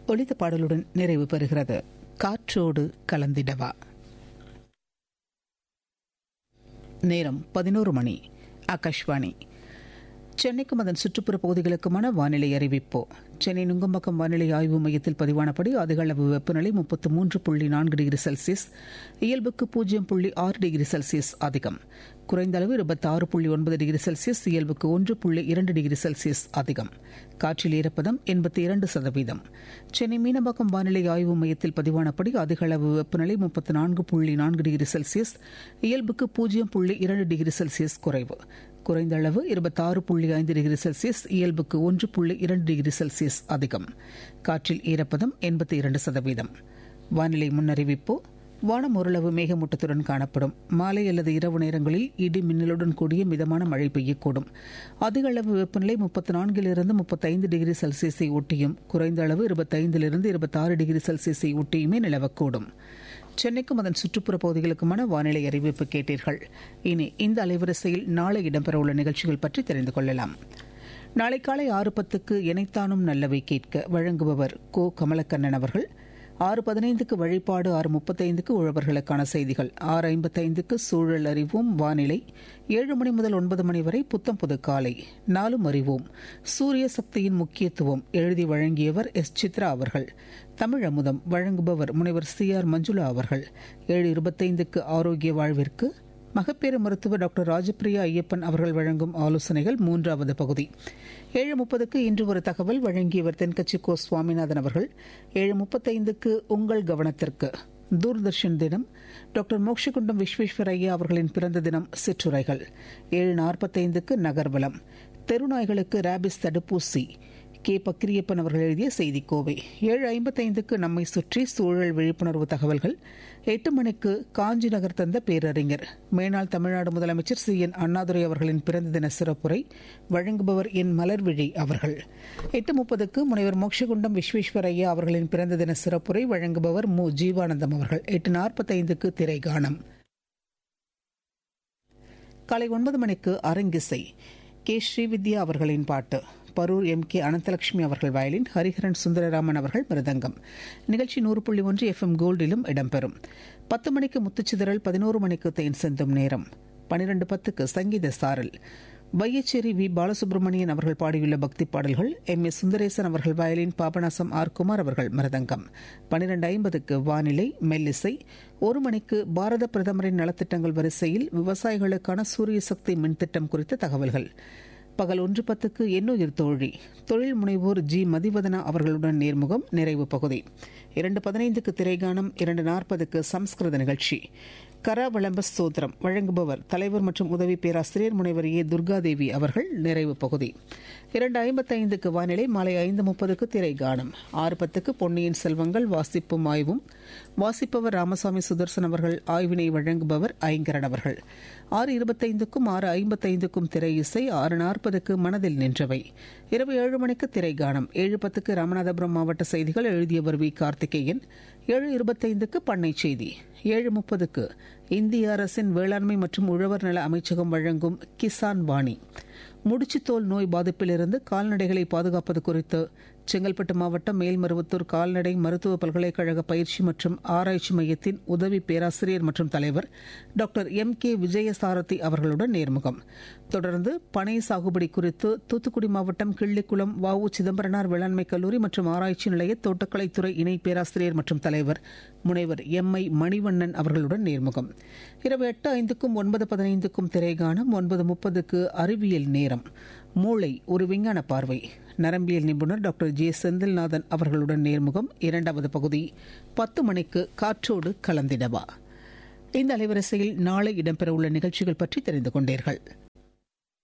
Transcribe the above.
ஒலித்த பாடலுடன் நிறைவு பெறுகிறது காற்றோடு கலந்திடவா நேரம் பதினோரு மணி ஆகாஷ்வாணி சென்னைக்கும் அதன் சுற்றுப்புற பகுதிகளுக்குமான வானிலை அறிவிப்பு சென்னை நுங்கம்பாக்கம் வானிலை ஆய்வு மையத்தில் பதிவானபடி அதிக அளவு வெப்பநிலை முப்பத்து மூன்று புள்ளி நான்கு டிகிரி செல்சியஸ் இயல்புக்கு பூஜ்ஜியம் புள்ளி ஆறு டிகிரி செல்சியஸ் அதிகம் குறைந்த அளவு இருபத்தாறு புள்ளி ஒன்பது டிகிரி செல்சியஸ் இயல்புக்கு ஒன்று புள்ளி இரண்டு டிகிரி செல்சியஸ் அதிகம் காற்றில் ஈரப்பதம் எண்பத்தி இரண்டு சதவீதம் சென்னை மீனம்பாக்கம் வானிலை ஆய்வு மையத்தில் பதிவானபடி அதிக அளவு வெப்பநிலை முப்பத்தி நான்கு புள்ளி நான்கு டிகிரி செல்சியஸ் இயல்புக்கு பூஜ்ஜியம் புள்ளி இரண்டு டிகிரி செல்சியஸ் குறைவு குறைந்த அளவு இருபத்தாறு புள்ளி ஐந்து டிகிரி செல்சியஸ் இயல்புக்கு ஒன்று புள்ளி இரண்டு டிகிரி செல்சியஸ் அதிகம் காற்றில் ஈரப்பதம் எண்பத்தி இரண்டு சதவீதம் வானிலை முன்னறிவிப்பு வானம் ஓரளவு மேகமூட்டத்துடன் காணப்படும் மாலை அல்லது இரவு நேரங்களில் இடி மின்னலுடன் கூடிய மிதமான மழை பெய்யக்கூடும் அதிக அளவு வெப்பநிலை முப்பத்தி நான்கிலிருந்து முப்பத்தைந்து டிகிரி செல்சியஸை ஒட்டியும் குறைந்த அளவு இருபத்தைந்திலிருந்து இருபத்தாறு டிகிரி செல்சியஸை ஒட்டியுமே நிலவக்கூடும் சென்னைக்கும் அதன் சுற்றுப்புற பகுதிகளுக்குமான வானிலை அறிவிப்பு கேட்டீர்கள் இனி இந்த அலைவரிசையில் நாளை இடம்பெறவுள்ள நிகழ்ச்சிகள் பற்றி தெரிந்து கொள்ளலாம் நாளை காலை ஆறு பத்துக்கு இணைத்தானும் நல்லவை கேட்க வழங்குபவர் கோ கமலக்கண்ணன் அவர்கள் ஆறு பதினைந்துக்கு வழிபாடு ஆறு முப்பத்தைந்துக்கு உழவர்களுக்கான செய்திகள் ஆறு ஐம்பத்தைந்துக்கு சூழல் அறிவோம் வானிலை ஏழு மணி முதல் ஒன்பது மணி வரை புத்தம் புது காலை நாலும் அறிவோம் சூரிய சக்தியின் முக்கியத்துவம் எழுதி வழங்கியவர் எஸ் சித்ரா அவர்கள் தமிழ் அமுதம் வழங்குபவர் முனைவர் சி ஆர் மஞ்சுளா அவர்கள் ஏழு இருபத்தைந்துக்கு ஆரோக்கிய வாழ்விற்கு மகப்பேறு மருத்துவர் டாக்டர் ராஜபிரியா ஐயப்பன் அவர்கள் வழங்கும் ஆலோசனைகள் மூன்றாவது பகுதி ஏழு முப்பதுக்கு இன்று ஒரு தகவல் வழங்கியவர் தென்கட்சி கோ சுவாமிநாதன் அவர்கள் ஏழு முப்பத்தைந்துக்கு உங்கள் கவனத்திற்கு தூர்தர்ஷன் தினம் டாக்டர் மோக்ஷகுண்டம் விஸ்வேஸ்வரையா அவர்களின் பிறந்த தினம் சிற்றுரைகள் ஏழு நாற்பத்தைந்துக்கு நகர்வலம் தெருநாய்களுக்கு ரேபிஸ் தடுப்பூசி கே பக்கிரியப்பன் அவர்கள் எழுதிய செய்திக்கோவை ஏழு ஐம்பத்தைந்துக்கு நம்மை சுற்றி சூழல் விழிப்புணர்வு தகவல்கள் எட்டு மணிக்கு காஞ்சி நகர் தந்த பேரறிஞர் மேனாள் தமிழ்நாடு முதலமைச்சர் சி என் அண்ணாதுரை அவர்களின் பிறந்த தின சிறப்புரை வழங்குபவர் என் மலர்விழி அவர்கள் எட்டு முப்பதுக்கு முனைவர் மோட்சகுண்டம் விஸ்வேஸ்வரையா அவர்களின் பிறந்த தின சிறப்புரை வழங்குபவர் மு ஜீவானந்தம் அவர்கள் எட்டு நாற்பத்தைந்துக்கு திரைகானம் காலை ஒன்பது மணிக்கு அரங்கிசை கே ஸ்ரீவித்யா அவர்களின் பாட்டு பரூர் எம் கே அனந்தலட்சுமி அவர்கள் வயலின் ஹரிஹரன் சுந்தரராமன் அவர்கள் மிருதங்கம் நிகழ்ச்சி நூறு புள்ளி ஒன்று எஃப் எம் கோல்டிலும் இடம்பெறும் பத்து மணிக்கு முத்துச்சிதறல் பதினோரு மணிக்கு தேன் செந்தும் நேரம் பனிரெண்டு பத்துக்கு சங்கீத சாரல் வையச்சேரி வி பாலசுப்ரமணியன் அவர்கள் பாடியுள்ள பக்தி பாடல்கள் எம் ஏ சுந்தரேசன் அவர்கள் வயலின் பாபநாசம் ஆர் குமார் அவர்கள் மிருதங்கம் பனிரெண்டு ஐம்பதுக்கு வானிலை மெல்லிசை ஒரு மணிக்கு பாரத பிரதமரின் நலத்திட்டங்கள் வரிசையில் விவசாயிகளுக்கான சூரிய சக்தி மின்திட்டம் குறித்த தகவல்கள் பகல் ஒன்று பத்துக்கு எண்ணுயிர் தோழி தொழில் முனைவோர் ஜி மதிவதனா அவர்களுடன் நேர்முகம் நிறைவு பகுதி இரண்டு பதினைந்துக்கு திரைகானம் இரண்டு நாற்பதுக்கு சம்ஸ்கிருத நிகழ்ச்சி கராவளம்ப ஸ்தோத்திரம் வழங்குபவர் தலைவர் மற்றும் உதவி பேராசிரியர் முனைவர் ஏ துர்காதேவி அவர்கள் நிறைவு பகுதி இரண்டு ஐம்பத்தைந்துக்கு வானிலை மாலை ஐந்து முப்பதுக்கு திரைகானம் ஆறு பத்துக்கு பொன்னியின் செல்வங்கள் வாசிப்பும் ஆய்வும் வாசிப்பவர் ராமசாமி சுதர்சன் அவர்கள் ஆய்வினை வழங்குபவர் ஐங்கரன் அவர்கள் ஆறு இருபத்தைந்துக்கும் ஆறு ஐம்பத்தைந்துக்கும் திரை இசை ஆறு நாற்பதுக்கு மனதில் நின்றவை இரவு ஏழு மணிக்கு திரைகானம் ஏழு பத்துக்கு ராமநாதபுரம் மாவட்ட செய்திகள் எழுதியவர் வி கார்த்திகேயன் ஏழு இருபத்தைந்துக்கு பண்ணை செய்தி ஏழு முப்பதுக்கு இந்திய அரசின் வேளாண்மை மற்றும் உழவர் நல அமைச்சகம் வழங்கும் கிசான் வாணி முடிச்சுத்தோல் நோய் பாதிப்பிலிருந்து கால்நடைகளை பாதுகாப்பது குறித்து செங்கல்பட்டு மாவட்டம் மேல்மருவத்தூர் கால்நடை மருத்துவ பல்கலைக்கழக பயிற்சி மற்றும் ஆராய்ச்சி மையத்தின் உதவி பேராசிரியர் மற்றும் தலைவர் டாக்டர் எம் கே விஜயசாரதி அவர்களுடன் நேர்முகம் தொடர்ந்து பனை சாகுபடி குறித்து தூத்துக்குடி மாவட்டம் கிள்ளிக்குளம் வ உ சிதம்பரனார் வேளாண்மை கல்லூரி மற்றும் ஆராய்ச்சி நிலைய தோட்டக்கலைத்துறை இணை பேராசிரியர் மற்றும் தலைவர் முனைவர் எம் ஐ மணிவண்ணன் அவர்களுடன் நேர்முகம் இரவு எட்டு ஐந்துக்கும் ஒன்பது பதினைந்துக்கும் திரைகானம் ஒன்பது முப்பதுக்கு அறிவியல் நேரம் மூளை ஒரு விஞ்ஞான பார்வை நரம்பியல் நிபுணர் டாக்டர் ஜே செந்தில்நாதன் அவர்களுடன் நேர்முகம் இரண்டாவது பகுதி பத்து மணிக்கு காற்றோடு கலந்திடவா இந்த அலைவரிசையில் நாளை இடம்பெறவுள்ள நிகழ்ச்சிகள் பற்றி தெரிந்து கொண்டீர்கள்